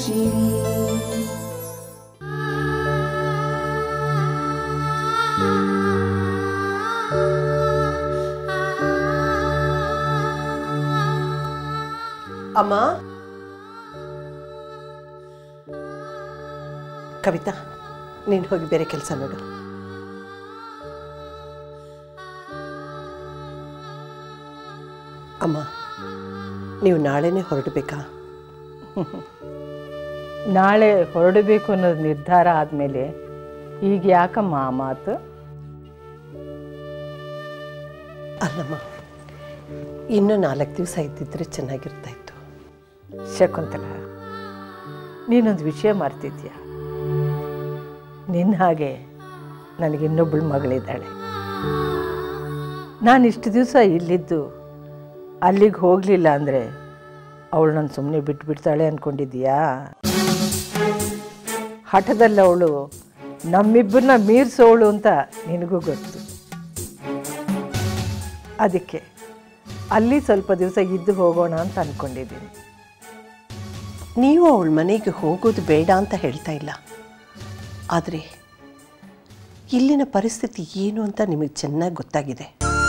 ಖುಷಿ ಅಮ್ಮ ಕವಿತಾ ನೀನು ಹೋಗಿ ಬೇರೆ ಕೆಲಸ ನೋಡು ಅಮ್ಮ ನೀವು ನಾಳೆನೇ ಹೊರಡಬೇಕಾ ನಾಳೆ ಹೊರಡಬೇಕು ಅನ್ನೋದು ನಿರ್ಧಾರ ಆದಮೇಲೆ ಈಗ ಯಾಕಮ್ಮ ಆ ಮಾತು ಅಲ್ಲಮ್ಮ ಇನ್ನೂ ನಾಲ್ಕು ದಿವಸ ಇದ್ದಿದ್ರೆ ಚೆನ್ನಾಗಿರ್ತಾ ಇತ್ತು ಶಕುಂತಲ ನೀನೊಂದು ವಿಷಯ ಮರ್ತಿದ್ಯ ನಿನ್ನ ಹಾಗೆ ನನಗೆ ಇನ್ನೊಬ್ಬಳು ಮಗಳಿದ್ದಾಳೆ ನಾನು ಇಷ್ಟು ದಿವಸ ಇಲ್ಲಿದ್ದು ಅಲ್ಲಿಗೆ ಹೋಗಲಿಲ್ಲ ಅಂದರೆ ಅವಳು ನಾನು ಸುಮ್ಮನೆ ಬಿಟ್ಬಿಡ್ತಾಳೆ ಅಂದ್ಕೊಂಡಿದ್ದೀಯಾ ಹಠದಲ್ಲಿ ಅವಳು ನಮ್ಮಿಬ್ಬರನ್ನ ಮೀರಿಸೋಳು ಅಂತ ನಿನಗೂ ಗೊತ್ತು ಅದಕ್ಕೆ ಅಲ್ಲಿ ಸ್ವಲ್ಪ ದಿವಸ ಇದ್ದು ಹೋಗೋಣ ಅಂತ ಅಂದ್ಕೊಂಡಿದ್ದೀನಿ ನೀವು ಅವಳ ಮನೆಗೆ ಹೋಗೋದು ಬೇಡ ಅಂತ ಹೇಳ್ತಾ ಇಲ್ಲ ಆದರೆ ಇಲ್ಲಿನ ಪರಿಸ್ಥಿತಿ ಏನು ಅಂತ ನಿಮಗೆ ಚೆನ್ನಾಗಿ ಗೊತ್ತಾಗಿದೆ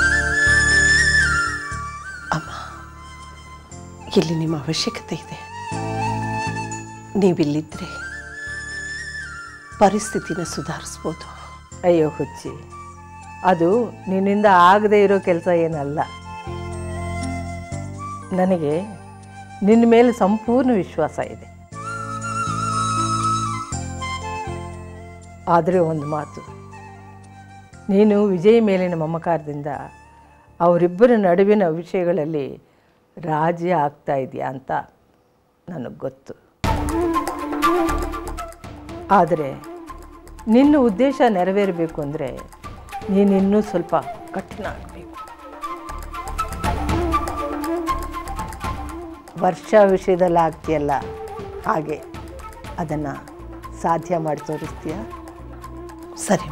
ಅಮ್ಮ ಇಲ್ಲಿ ನಿಮ್ಮ ಅವಶ್ಯಕತೆ ಇದೆ ನೀವಿಲ್ಲಿದ್ದರೆ ಪರಿಸ್ಥಿತಿನ ಸುಧಾರಿಸ್ಬೋದು ಅಯ್ಯೋ ಹುಚ್ಚಿ ಅದು ನಿನ್ನಿಂದ ಆಗದೇ ಇರೋ ಕೆಲಸ ಏನಲ್ಲ ನನಗೆ ನಿನ್ನ ಮೇಲೆ ಸಂಪೂರ್ಣ ವಿಶ್ವಾಸ ಇದೆ ಆದರೆ ಒಂದು ಮಾತು ನೀನು ವಿಜಯ್ ಮೇಲಿನ ಮಮಕಾರದಿಂದ ಅವರಿಬ್ಬರ ನಡುವಿನ ವಿಷಯಗಳಲ್ಲಿ ರಾಜಿ ಆಗ್ತಾ ಇದೆಯಾ ಅಂತ ನನಗೆ ಗೊತ್ತು ಆದರೆ ನಿನ್ನ ಉದ್ದೇಶ ನೆರವೇರಬೇಕು ಅಂದರೆ ನೀನು ಇನ್ನೂ ಸ್ವಲ್ಪ ಕಠಿಣ ಆಗಬೇಕು ವರ್ಷ ವಿಷಯದಲ್ಲಿ ಆಗ್ತೀಯಲ್ಲ ಹಾಗೆ ಅದನ್ನು ಸಾಧ್ಯ ಮಾಡಿ ತೋರಿಸ್ತೀಯಾ ಸರಿ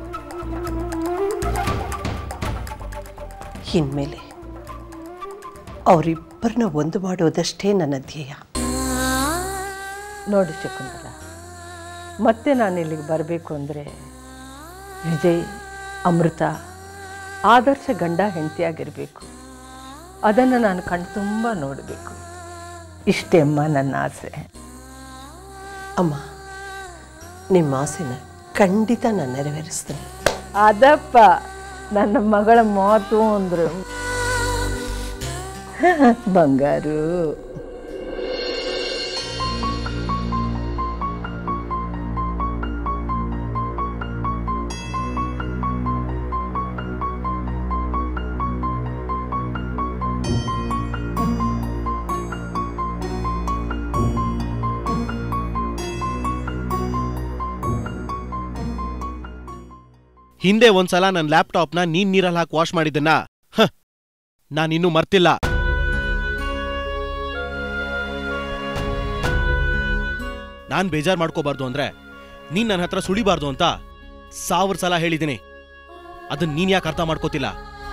ಇನ್ಮೇಲೆ ಅವರಿಬ್ಬರನ್ನ ಒಂದು ಮಾಡೋದಷ್ಟೇ ನನ್ನ ಧ್ಯೇಯ ನೋಡಿ ಶಕುಂತಲ ಮತ್ತೆ ನಾನು ಇಲ್ಲಿಗೆ ಬರಬೇಕು ಅಂದರೆ ವಿಜಯ್ ಅಮೃತ ಆದರ್ಶ ಗಂಡ ಹೆಂಡತಿಯಾಗಿರಬೇಕು ಅದನ್ನು ನಾನು ಕಣ್ಣು ತುಂಬ ನೋಡಬೇಕು ಇಷ್ಟೇ ಅಮ್ಮ ನನ್ನ ಆಸೆ ಅಮ್ಮ ನಿಮ್ಮ ಆಸೆನ ಖಂಡಿತ ನಾನು ನೆರವೇರಿಸ್ತೇನೆ ಅದಪ್ಪ ನನ್ನ ಮಗಳ ಮಾತು ಅಂದರು ಬಂಗಾರು ಹಿಂದೆ ಒಂದ್ಸಲ ನನ್ನ ಲ್ಯಾಪ್ಟಾಪ್ನ ನೀನ್ ನೀರಲ್ಲಿ ಹಾಕಿ ವಾಶ್ ಮಾಡಿದ್ದನ್ನ ಹ ನಾನಿನ್ನೂ ಮರ್ತಿಲ್ಲ ನಾನ್ ಬೇಜಾರ್ ಮಾಡ್ಕೋಬಾರ್ದು ಅಂದ್ರೆ ನೀನ್ ನನ್ನ ಹತ್ರ ಸುಳಿಬಾರ್ದು ಅಂತ ಸಾವಿರ ಸಲ ಹೇಳಿದ್ದೀನಿ ಅದನ್ನ ನೀನ್ ಯಾಕೆ ಅರ್ಥ ಮಾಡ್ಕೋತಿಲ್ಲ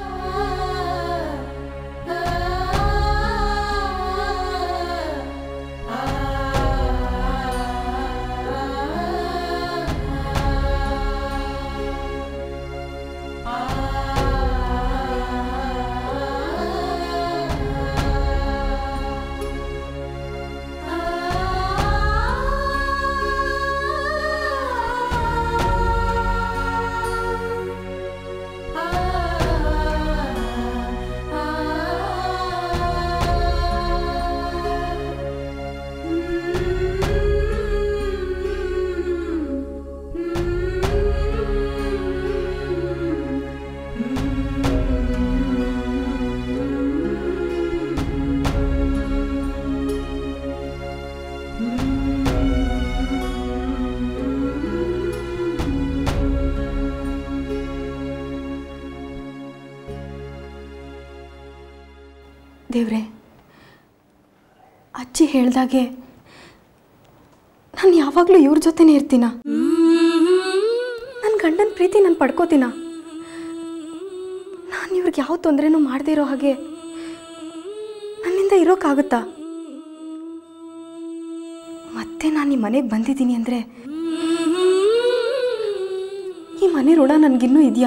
ದೇವ್ರೆ ಅಜ್ಜಿ ಹೇಳ್ದಾಗೆ ನಾನು ಯಾವಾಗಲೂ ಇವ್ರ ಜೊತೆನೇ ಇರ್ತೀನ ನನ್ನ ಗಂಡನ ಪ್ರೀತಿ ನಾನು ಪಡ್ಕೋತೀನ ನಾನು ಇವ್ರಿಗೆ ಯಾವ ತೊಂದರೆನೂ ಮಾಡದೇ ಇರೋ ಹಾಗೆ ನನ್ನಿಂದ ಇರೋಕ್ಕಾಗುತ್ತಾ ಮತ್ತೆ ಮತ್ತೆ ನಾನು ಈ ಮನೆಗೆ ಬಂದಿದ್ದೀನಿ ಅಂದರೆ ಈ ಮನೆ ಋಣ ನನಗಿನ್ನೂ ಇದೆಯಾ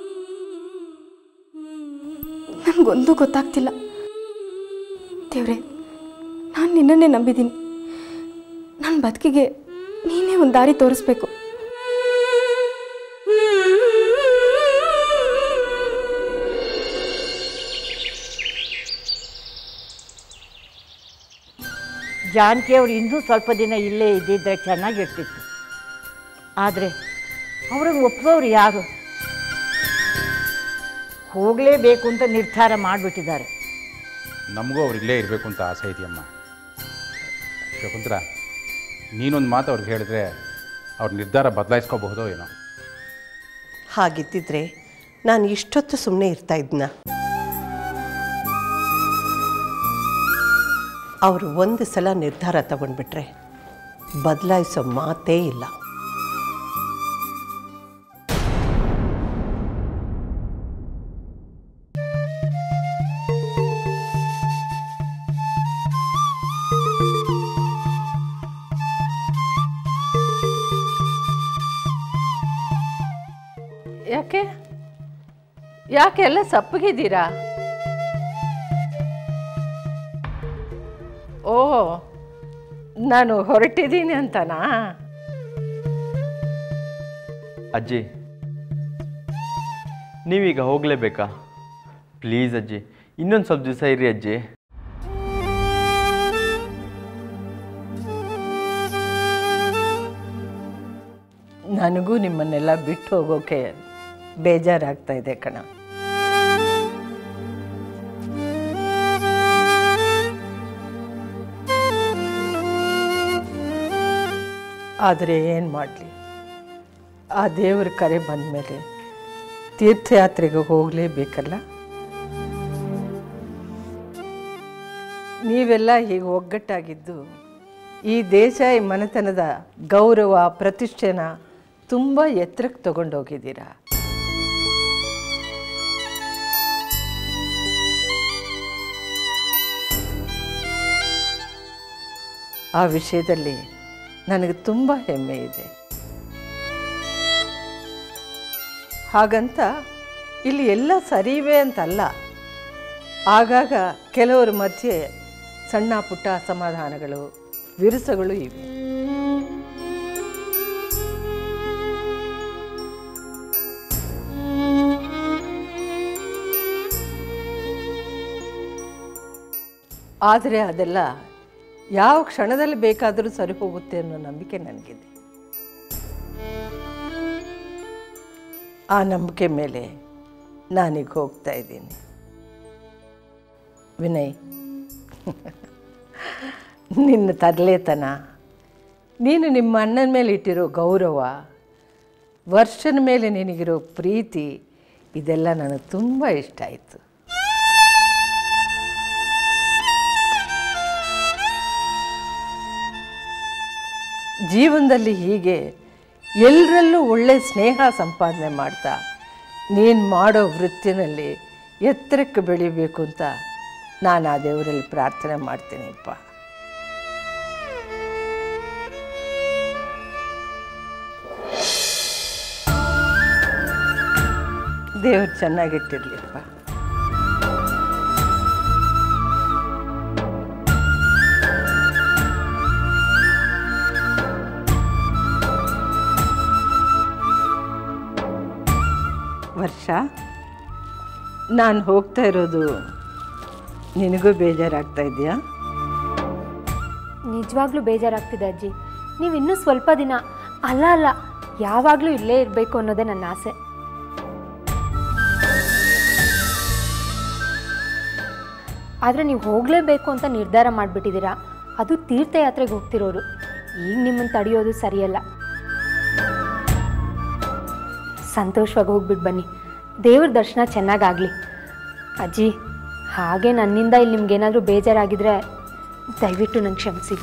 ನನಗೊಂದು ಗೊತ್ತಾಗ್ತಿಲ್ಲ ದೇವ್ರೆ ನಾನು ನಿನ್ನನ್ನೇ ನಂಬಿದ್ದೀನಿ ನನ್ನ ಬದುಕಿಗೆ ನೀನೇ ಒಂದು ದಾರಿ ತೋರಿಸ್ಬೇಕು ಜಾನಕಿ ಅವ್ರು ಇನ್ನೂ ಸ್ವಲ್ಪ ದಿನ ಇಲ್ಲೇ ಇದ್ದಿದ್ರೆ ಚೆನ್ನಾಗಿರ್ತಿತ್ತು ಆದರೆ ಅವ್ರಿಗೆ ಒಪ್ಪೋರು ಯಾರು ಹೋಗಲೇಬೇಕು ಅಂತ ನಿರ್ಧಾರ ಮಾಡಿಬಿಟ್ಟಿದ್ದಾರೆ ನಮಗೂ ಅವ್ರು ಇಲ್ಲೇ ಇರಬೇಕು ಅಂತ ಆಸೆ ಇದೆಯಮ್ಮ ಶಕುಂತರ ನೀನೊಂದು ಮಾತು ಅವ್ರಿಗೆ ಹೇಳಿದ್ರೆ ಅವ್ರ ನಿರ್ಧಾರ ಬದಲಾಯಿಸ್ಕೋಬಹುದೋ ಏನೋ ಹಾಗಿದ್ದಿದ್ರೆ ನಾನು ಇಷ್ಟೊತ್ತು ಸುಮ್ಮನೆ ಇರ್ತಾ ಇದ್ನ ಅವರು ಒಂದು ಸಲ ನಿರ್ಧಾರ ತಗೊಂಡ್ಬಿಟ್ರೆ ಬದಲಾಯಿಸೋ ಮಾತೇ ಇಲ್ಲ ಯಾಕೆ ಯಾಕೆ ಎಲ್ಲ ಸಪ್ಪಗಿದ್ದೀರಾ ಓ ನಾನು ಹೊರಟಿದ್ದೀನಿ ಅಂತನಾ ಅಜ್ಜಿ ನೀವೀಗ ಹೋಗಲೇಬೇಕಾ ಪ್ಲೀಸ್ ಅಜ್ಜಿ ಇನ್ನೊಂದು ಸ್ವಲ್ಪ ದಿವಸ ಇರಿ ಅಜ್ಜಿ ನನಗೂ ನಿಮ್ಮನ್ನೆಲ್ಲ ಬಿಟ್ಟು ಹೋಗೋಕೆ ಬೇಜಾರಾಗ್ತಾ ಇದೆ ಕಣ ಆದರೆ ಏನು ಮಾಡಲಿ ಆ ದೇವ್ರ ಕರೆ ಬಂದ ಮೇಲೆ ತೀರ್ಥಯಾತ್ರೆಗೆ ಹೋಗಲೇಬೇಕಲ್ಲ ನೀವೆಲ್ಲ ಹೀಗೆ ಒಗ್ಗಟ್ಟಾಗಿದ್ದು ಈ ದೇಶ ಈ ಮನೆತನದ ಗೌರವ ಪ್ರತಿಷ್ಠೆನ ತುಂಬ ಎತ್ತರಕ್ಕೆ ತಗೊಂಡೋಗಿದ್ದೀರಾ ಆ ವಿಷಯದಲ್ಲಿ ನನಗೆ ತುಂಬ ಹೆಮ್ಮೆ ಇದೆ ಹಾಗಂತ ಇಲ್ಲಿ ಎಲ್ಲ ಸರಿವೆ ಅಂತಲ್ಲ ಆಗಾಗ ಕೆಲವರ ಮಧ್ಯೆ ಸಣ್ಣ ಪುಟ್ಟ ಅಸಮಾಧಾನಗಳು ವಿರಸಗಳು ಇವೆ ಆದರೆ ಅದೆಲ್ಲ ಯಾವ ಕ್ಷಣದಲ್ಲಿ ಬೇಕಾದರೂ ಸರಿ ಹೋಗುತ್ತೆ ಅನ್ನೋ ನಂಬಿಕೆ ನನಗಿದೆ ಆ ನಂಬಿಕೆ ಮೇಲೆ ನಾನೀಗ ಹೋಗ್ತಾ ಇದ್ದೀನಿ ವಿನಯ್ ನಿನ್ನ ತರಲೆತನ ನೀನು ನಿಮ್ಮ ಅಣ್ಣನ ಮೇಲೆ ಇಟ್ಟಿರೋ ಗೌರವ ವರ್ಷನ ಮೇಲೆ ನಿನಗಿರೋ ಪ್ರೀತಿ ಇದೆಲ್ಲ ನನಗೆ ತುಂಬ ಇಷ್ಟ ಆಯಿತು ಜೀವನದಲ್ಲಿ ಹೀಗೆ ಎಲ್ಲರಲ್ಲೂ ಒಳ್ಳೆ ಸ್ನೇಹ ಸಂಪಾದನೆ ಮಾಡ್ತಾ ನೀನು ಮಾಡೋ ವೃತ್ತಿನಲ್ಲಿ ಎತ್ತರಕ್ಕೆ ಬೆಳಿಬೇಕು ಅಂತ ನಾನು ಆ ದೇವರಲ್ಲಿ ಪ್ರಾರ್ಥನೆ ಮಾಡ್ತೀನಿಪ್ಪ ದೇವ್ರು ಚೆನ್ನಾಗಿಟ್ಟಿರ್ಲಿಪ್ಪ ವರ್ಷ ನಾನು ಹೋಗ್ತಾ ಇರೋದು ನಿನಗೂ ಬೇಜಾರಾಗ್ತಾ ಇದೆಯಾ ನಿಜವಾಗ್ಲೂ ಬೇಜಾರಾಗ್ತಿದೆ ಅಜ್ಜಿ ನೀವು ಇನ್ನೂ ಸ್ವಲ್ಪ ದಿನ ಅಲ್ಲ ಅಲ್ಲ ಯಾವಾಗಲೂ ಇಲ್ಲೇ ಇರಬೇಕು ಅನ್ನೋದೇ ನನ್ನ ಆಸೆ ಆದರೆ ನೀವು ಹೋಗಲೇಬೇಕು ಅಂತ ನಿರ್ಧಾರ ಮಾಡಿಬಿಟ್ಟಿದ್ದೀರಾ ಅದು ತೀರ್ಥಯಾತ್ರೆಗೆ ಹೋಗ್ತಿರೋರು ಈಗ ನಿಮ್ಮನ್ನು ತಡೆಯೋದು ಸರಿಯಲ್ಲ ಸಂತೋಷವಾಗಿ ಹೋಗ್ಬಿಟ್ಟು ಬನ್ನಿ ದೇವ್ರ ದರ್ಶನ ಚೆನ್ನಾಗಾಗಲಿ ಅಜ್ಜಿ ಹಾಗೆ ನನ್ನಿಂದ ಇಲ್ಲಿ ನಿಮ್ಗೇನಾದರೂ ಬೇಜಾರಾಗಿದ್ರೆ ದಯವಿಟ್ಟು ನಂಗೆ ಕ್ಷಮಿಸಿ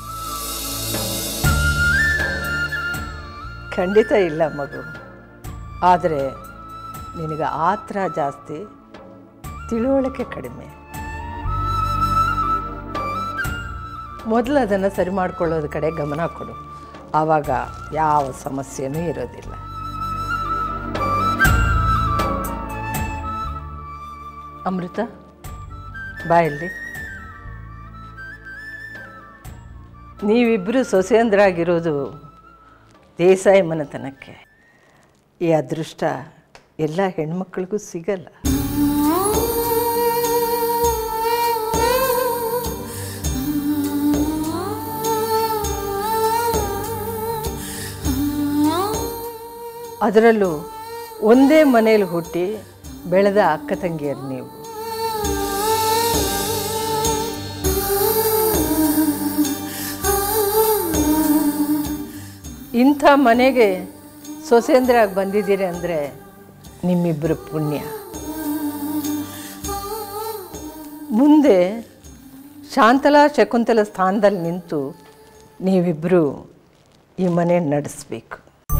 ಖಂಡಿತ ಇಲ್ಲ ಮಗು ಆದರೆ ನಿನಗೆ ಆತ್ರ ಜಾಸ್ತಿ ತಿಳುವಳಿಕೆ ಕಡಿಮೆ ಮೊದಲು ಅದನ್ನು ಸರಿ ಮಾಡ್ಕೊಳ್ಳೋದ ಕಡೆ ಗಮನ ಕೊಡು ಆವಾಗ ಯಾವ ಸಮಸ್ಯೆನೂ ಇರೋದಿಲ್ಲ ಅಮೃತ ಬಾಯಲ್ಲಿ ನೀವಿಬ್ಬರು ಸೊಸೆಯಂದ್ರಾಗಿರೋದು ದೇಸಾಯಿ ಮನೆತನಕ್ಕೆ ಈ ಅದೃಷ್ಟ ಎಲ್ಲ ಹೆಣ್ಮಕ್ಳಿಗೂ ಸಿಗಲ್ಲ ಅದರಲ್ಲೂ ಒಂದೇ ಮನೇಲಿ ಹುಟ್ಟಿ ಬೆಳೆದ ಅಕ್ಕ ತಂಗಿಯರು ನೀವು ಇಂಥ ಮನೆಗೆ ಸೊಸೇಂದ್ರಾಗಿ ಬಂದಿದ್ದೀರಿ ಅಂದರೆ ನಿಮ್ಮಿಬ್ಬರು ಪುಣ್ಯ ಮುಂದೆ ಶಾಂತಲಾ ಶಕುಂತಲ ಸ್ಥಾನದಲ್ಲಿ ನಿಂತು ನೀವಿಬ್ಬರು ಈ ಮನೆ ನಡೆಸಬೇಕು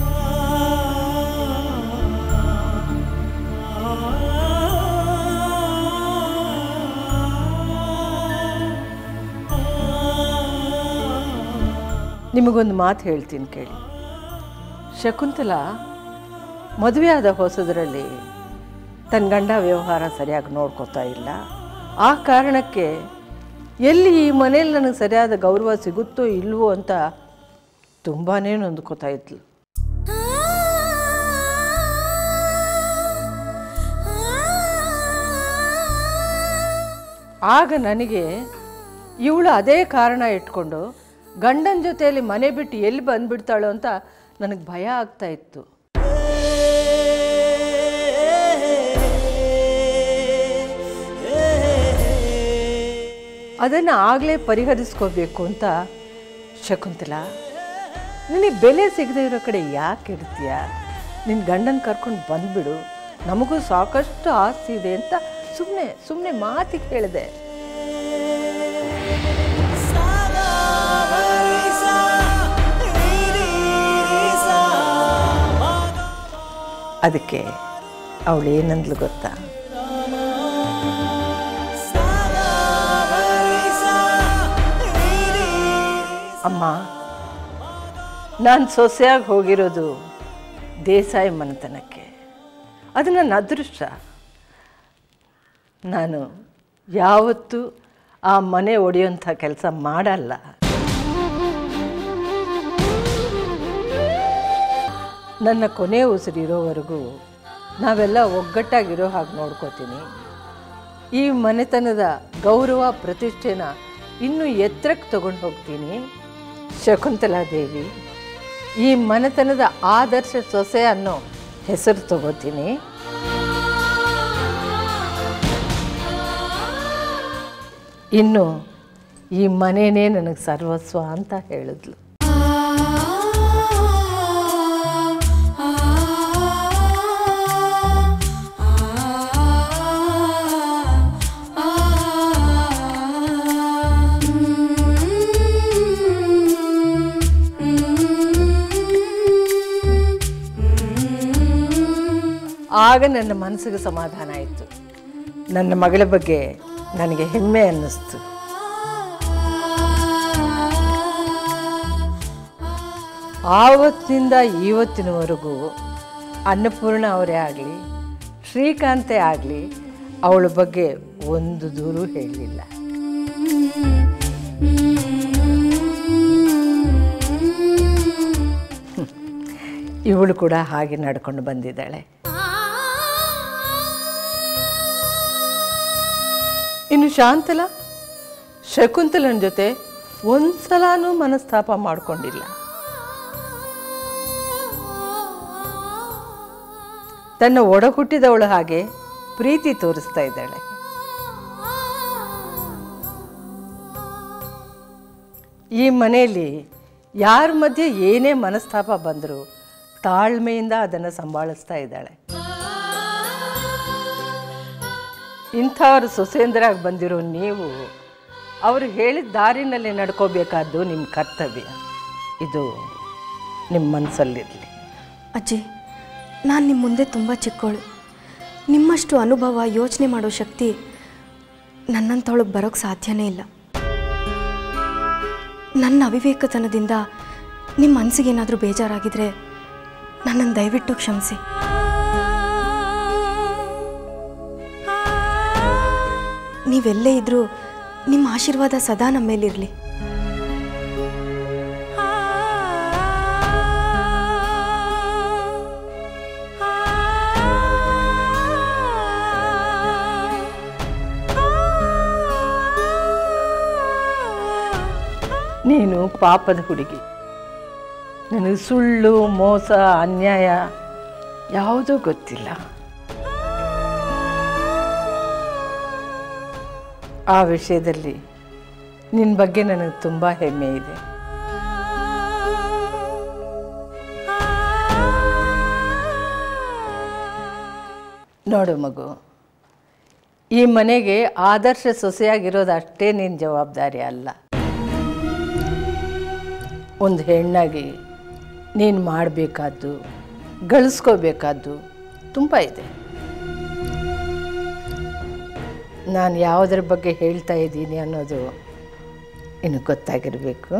ನಿಮಗೊಂದು ಮಾತು ಹೇಳ್ತೀನಿ ಕೇಳಿ ಶಕುಂತಲ ಮದುವೆಯಾದ ಹೊಸದರಲ್ಲಿ ತನ್ನ ಗಂಡ ವ್ಯವಹಾರ ಸರಿಯಾಗಿ ನೋಡ್ಕೋತಾ ಇಲ್ಲ ಆ ಕಾರಣಕ್ಕೆ ಎಲ್ಲಿ ಈ ಮನೇಲಿ ನನಗೆ ಸರಿಯಾದ ಗೌರವ ಸಿಗುತ್ತೋ ಇಲ್ವೋ ಅಂತ ತುಂಬಾ ನೊಂದ್ಕೋತಾ ಇದ್ಲು ಆಗ ನನಗೆ ಇವಳು ಅದೇ ಕಾರಣ ಇಟ್ಕೊಂಡು ಗಂಡನ ಜೊತೆಯಲ್ಲಿ ಮನೆ ಬಿಟ್ಟು ಎಲ್ಲಿ ಬಂದ್ಬಿಡ್ತಾಳೋ ಅಂತ ನನಗೆ ಭಯ ಆಗ್ತಾ ಇತ್ತು ಅದನ್ನು ಆಗಲೇ ಪರಿಹರಿಸ್ಕೋಬೇಕು ಅಂತ ಶಕುಂತಲ ನಿನಗೆ ಬೆಲೆ ಸಿಗದೆ ಇರೋ ಕಡೆ ಯಾಕೆ ಇರ್ತೀಯ ನಿನ್ನ ಗಂಡನ ಕರ್ಕೊಂಡು ಬಂದ್ಬಿಡು ನಮಗೂ ಸಾಕಷ್ಟು ಆಸ್ತಿ ಇದೆ ಅಂತ ಸುಮ್ಮನೆ ಸುಮ್ಮನೆ ಮಾತಿಗೆ ಹೇಳಿದೆ ಅದಕ್ಕೆ ಅವಳು ಏನಂದ್ಲು ಗೊತ್ತಾ ಅಮ್ಮ ನಾನು ಸೊಸೆಯಾಗಿ ಹೋಗಿರೋದು ದೇಸಾಯಿ ಮನೆತನಕ್ಕೆ ಅದು ನನ್ನ ಅದೃಷ್ಟ ನಾನು ಯಾವತ್ತೂ ಆ ಮನೆ ಒಡೆಯುವಂಥ ಕೆಲಸ ಮಾಡಲ್ಲ ನನ್ನ ಕೊನೆ ಉಸಿರಿರೋವರೆಗೂ ನಾವೆಲ್ಲ ಒಗ್ಗಟ್ಟಾಗಿರೋ ಹಾಗೆ ನೋಡ್ಕೋತೀನಿ ಈ ಮನೆತನದ ಗೌರವ ಪ್ರತಿಷ್ಠೆನ ಇನ್ನೂ ಎತ್ತರಕ್ಕೆ ತಗೊಂಡು ಹೋಗ್ತೀನಿ ಶಕುಂತಲಾ ದೇವಿ ಈ ಮನೆತನದ ಆದರ್ಶ ಸೊಸೆ ಅನ್ನೋ ಹೆಸರು ತಗೋತೀನಿ ಇನ್ನು ಈ ಮನೆಯೇ ನನಗೆ ಸರ್ವಸ್ವ ಅಂತ ಹೇಳಿದ್ಲು ಆಗ ನನ್ನ ಮನಸ್ಸಿಗೆ ಸಮಾಧಾನ ಆಯಿತು ನನ್ನ ಮಗಳ ಬಗ್ಗೆ ನನಗೆ ಹೆಮ್ಮೆ ಅನ್ನಿಸ್ತು ಆವತ್ತಿನಿಂದ ಇವತ್ತಿನವರೆಗೂ ಅನ್ನಪೂರ್ಣ ಅವರೇ ಆಗಲಿ ಶ್ರೀಕಾಂತೆ ಆಗಲಿ ಅವಳ ಬಗ್ಗೆ ಒಂದು ದೂರು ಹೇಳಲಿಲ್ಲ ಇವಳು ಕೂಡ ಹಾಗೆ ನಡ್ಕೊಂಡು ಬಂದಿದ್ದಾಳೆ ಇನ್ನು ಶಾಂತಲ ಶಕುಂತಲನ ಜೊತೆ ಒಂದ್ಸಲನೂ ಮನಸ್ತಾಪ ಮಾಡ್ಕೊಂಡಿಲ್ಲ ತನ್ನ ಒಡ ಹುಟ್ಟಿದವಳು ಹಾಗೆ ಪ್ರೀತಿ ತೋರಿಸ್ತಾ ಇದ್ದಾಳೆ ಈ ಮನೆಯಲ್ಲಿ ಯಾರ ಮಧ್ಯೆ ಏನೇ ಮನಸ್ತಾಪ ಬಂದರೂ ತಾಳ್ಮೆಯಿಂದ ಅದನ್ನು ಸಂಭಾಳಿಸ್ತಾ ಇದ್ದಾಳೆ ಇಂಥವ್ರು ಸೊಸೇಂದ್ರಾಗಿ ಬಂದಿರೋ ನೀವು ಅವರು ಹೇಳಿದ ದಾರಿನಲ್ಲಿ ನಡ್ಕೋಬೇಕಾದ್ದು ನಿಮ್ಮ ಕರ್ತವ್ಯ ಇದು ನಿಮ್ಮ ಮನಸ್ಸಲ್ಲಿರಲಿ ಅಜ್ಜಿ ನಾನು ನಿಮ್ಮ ಮುಂದೆ ತುಂಬ ಚಿಕ್ಕವಳು ನಿಮ್ಮಷ್ಟು ಅನುಭವ ಯೋಚನೆ ಮಾಡೋ ಶಕ್ತಿ ನನ್ನಂಥವಳಿಗೆ ಬರೋಕ್ಕೆ ಸಾಧ್ಯನೇ ಇಲ್ಲ ನನ್ನ ಅವಿವೇಕತನದಿಂದ ನಿಮ್ಮ ಮನಸ್ಸಿಗೇನಾದರೂ ಬೇಜಾರಾಗಿದ್ರೆ ನನ್ನನ್ನು ದಯವಿಟ್ಟು ಕ್ಷಮಿಸಿ ನೀವೆಲ್ಲೇ ಇದ್ರೂ ನಿಮ್ಮ ಆಶೀರ್ವಾದ ಸದಾ ನಮ್ಮ ಮೇಲಿರಲಿ ನೀನು ಪಾಪದ ಹುಡುಗಿ ನನಗೆ ಸುಳ್ಳು ಮೋಸ ಅನ್ಯಾಯ ಯಾವುದೂ ಗೊತ್ತಿಲ್ಲ ಆ ವಿಷಯದಲ್ಲಿ ನಿನ್ನ ಬಗ್ಗೆ ನನಗೆ ತುಂಬ ಹೆಮ್ಮೆ ಇದೆ ನೋಡು ಮಗು ಈ ಮನೆಗೆ ಆದರ್ಶ ಸೊಸೆಯಾಗಿರೋದು ಅಷ್ಟೇ ನಿನ್ನ ಜವಾಬ್ದಾರಿ ಅಲ್ಲ ಒಂದು ಹೆಣ್ಣಾಗಿ ನೀನು ಮಾಡಬೇಕಾದ್ದು ಗಳಿಸ್ಕೋಬೇಕಾದ್ದು ತುಂಬ ಇದೆ ನಾನು ಯಾವುದರ ಬಗ್ಗೆ ಹೇಳ್ತಾ ಇದ್ದೀನಿ ಅನ್ನೋದು ಇನ್ನು ಗೊತ್ತಾಗಿರಬೇಕು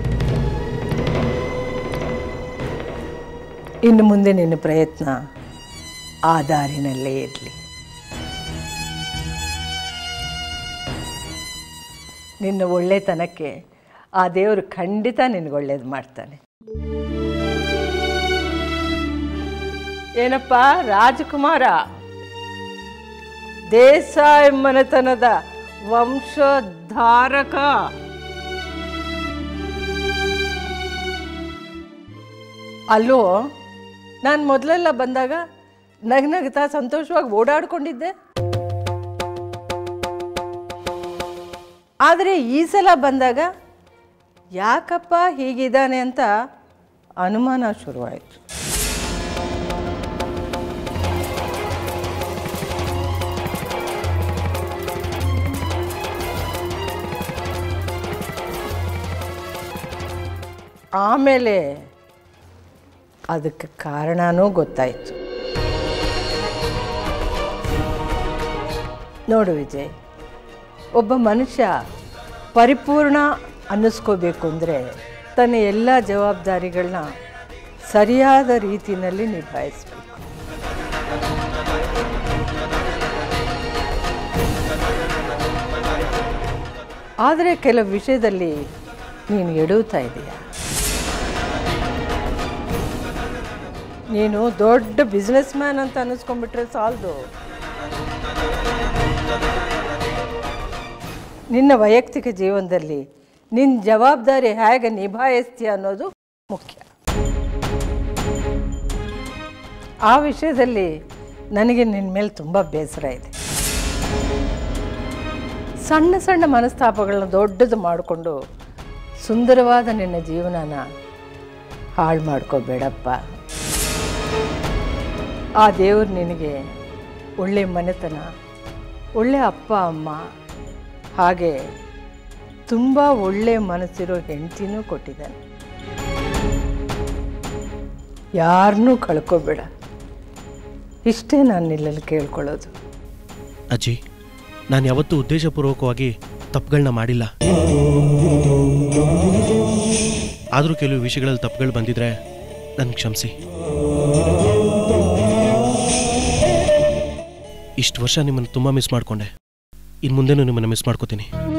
ಇನ್ನು ಮುಂದೆ ನಿನ್ನ ಪ್ರಯತ್ನ ಆ ದಾರಿನಲ್ಲೇ ಇರಲಿ ನಿನ್ನ ಒಳ್ಳೆತನಕ್ಕೆ ಆ ದೇವರು ಖಂಡಿತ ನಿನಗೆ ಒಳ್ಳೇದು ಮಾಡ್ತಾನೆ ಏನಪ್ಪ ರಾಜಕುಮಾರ ದೇಸಾಯಿ ಮನೆತನದ ವಂಶಧಾರಕ ಅಲ್ಲೋ ನಾನು ಮೊದಲೆಲ್ಲ ಬಂದಾಗ ನಗ್ನಗ್ತಾ ಸಂತೋಷವಾಗಿ ಓಡಾಡ್ಕೊಂಡಿದ್ದೆ ಆದರೆ ಈ ಸಲ ಬಂದಾಗ ಯಾಕಪ್ಪ ಹೀಗಿದ್ದಾನೆ ಅಂತ ಅನುಮಾನ ಶುರುವಾಯಿತು ಆಮೇಲೆ ಅದಕ್ಕೆ ಕಾರಣನೂ ಗೊತ್ತಾಯಿತು ನೋಡು ವಿಜಯ್ ಒಬ್ಬ ಮನುಷ್ಯ ಪರಿಪೂರ್ಣ ಅನ್ನಿಸ್ಕೋಬೇಕು ಅಂದರೆ ತನ್ನ ಎಲ್ಲ ಜವಾಬ್ದಾರಿಗಳನ್ನ ಸರಿಯಾದ ರೀತಿಯಲ್ಲಿ ನಿಭಾಯಿಸಬೇಕು ಆದರೆ ಕೆಲವು ವಿಷಯದಲ್ಲಿ ನೀನು ಎಡುತ್ತಾ ಇದೆಯಾ ನೀನು ದೊಡ್ಡ ಬಿಸ್ನೆಸ್ ಮ್ಯಾನ್ ಅಂತ ಅನ್ನಿಸ್ಕೊಂಡ್ಬಿಟ್ರೆ ಸಾಲದು ನಿನ್ನ ವೈಯಕ್ತಿಕ ಜೀವನದಲ್ಲಿ ನಿನ್ನ ಜವಾಬ್ದಾರಿ ಹೇಗೆ ನಿಭಾಯಿಸ್ತೀಯ ಅನ್ನೋದು ಮುಖ್ಯ ಆ ವಿಷಯದಲ್ಲಿ ನನಗೆ ನಿನ್ನ ಮೇಲೆ ತುಂಬ ಬೇಸರ ಇದೆ ಸಣ್ಣ ಸಣ್ಣ ಮನಸ್ತಾಪಗಳನ್ನ ದೊಡ್ಡದು ಮಾಡಿಕೊಂಡು ಸುಂದರವಾದ ನಿನ್ನ ಜೀವನನ ಹಾಳು ಮಾಡ್ಕೋಬೇಡಪ್ಪ ಆ ದೇವ್ರು ನಿನಗೆ ಒಳ್ಳೆ ಮನೆತನ ಒಳ್ಳೆ ಅಪ್ಪ ಅಮ್ಮ ಹಾಗೆ ತುಂಬ ಒಳ್ಳೆ ಮನಸ್ಸಿರೋ ಹೆಂಡ್ತಿನೂ ಕೊಟ್ಟಿದ್ದಾನೆ ಯಾರನ್ನೂ ಕಳ್ಕೊಬೇಡ ಇಷ್ಟೇ ನಾನು ನಿಲ್ಲಲ್ಲಿ ಕೇಳ್ಕೊಳ್ಳೋದು ಅಜ್ಜಿ ನಾನು ಯಾವತ್ತೂ ಉದ್ದೇಶಪೂರ್ವಕವಾಗಿ ತಪ್ಪುಗಳನ್ನ ಮಾಡಿಲ್ಲ ಆದರೂ ಕೆಲವು ವಿಷಯಗಳಲ್ಲಿ ತಪ್ಪುಗಳು ಬಂದಿದ್ರೆ ನನ್ನ ಕ್ಷಮಿಸಿ ಇಷ್ಟು ವರ್ಷ ನಿಮ್ಮನ್ನು ತುಂಬ ಮಿಸ್ ಮಾಡಿಕೊಂಡೆ ಇನ್ನು ಮುಂದೆನೂ ನಿಮ್ಮನ್ನು ಮಿಸ್ ಮಾಡ್ಕೋತೀನಿ